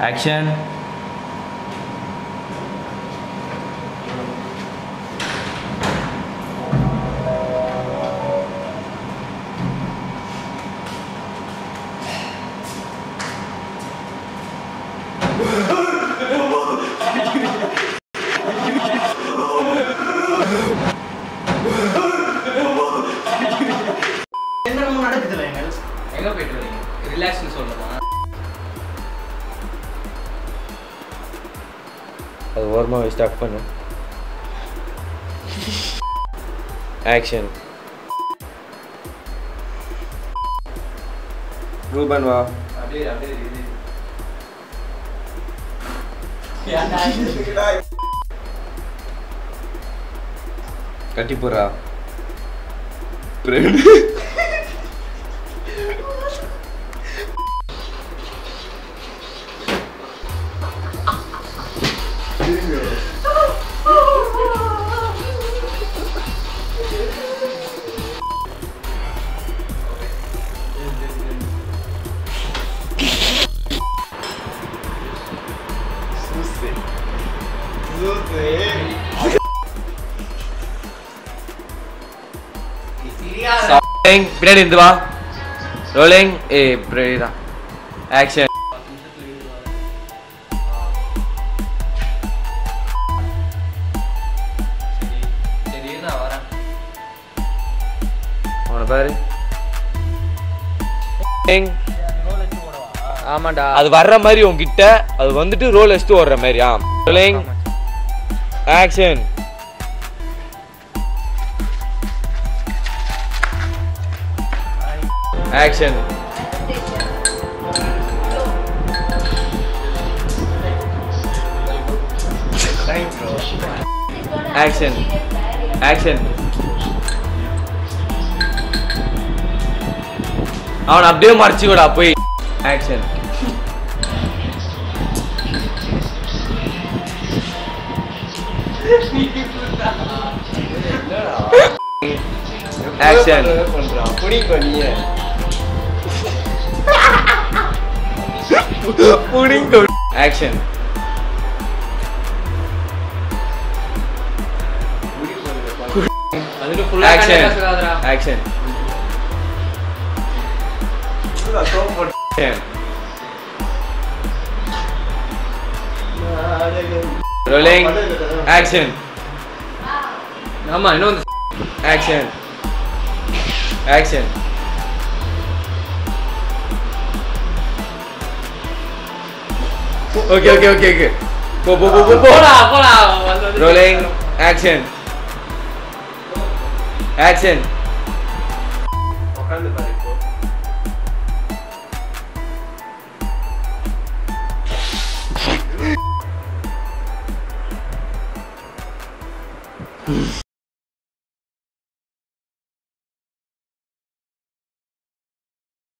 Action என்னமோ நடக்குதுல எங்கள் எங்க போயிட்டு வரீங்க ரிலாக்ஸ்னு சொல்லணுமா அது ஓரமாக ஸ்டார்ட் பண்ணு ஆக்ஷன் ரூபன் வா அப்படியே அப்படியே இது கட்டிப்புறா ரோலிங் பின்னாடி இருந்து வா ரோலிங் ஏ பின்னாடி தான் ஆக்ஷன் சரி சரி இரு, நான் வரேன் அவனை பாரு Rolling. ஆமாண்டா அது வர்ற மாதிரி உன்கிட்ட அது வந்துட்டு ரோல் எடுத்து ஓடுற மாதிரி ஆ rolling action action action action அவன் அப்படியே மறைச்சுக்கூடா போய் ஆக்ஷன் ஆக்ஷன் ஆக்ஷன் அதுல ஃபுல்லா ஆக்ஷன் கண்டா சொல்லாதடா ஆக்ஷன் ரோலிங் ஆக்ஷன் ஆமா இன்னும் action action okay okay okay okay போ போ போ போ போ போடா போடா வந்து வந்து ரோலிங் ஆக்ஷன் ஆக்ஷன் உட்கார்ந்து பாரு இப்போ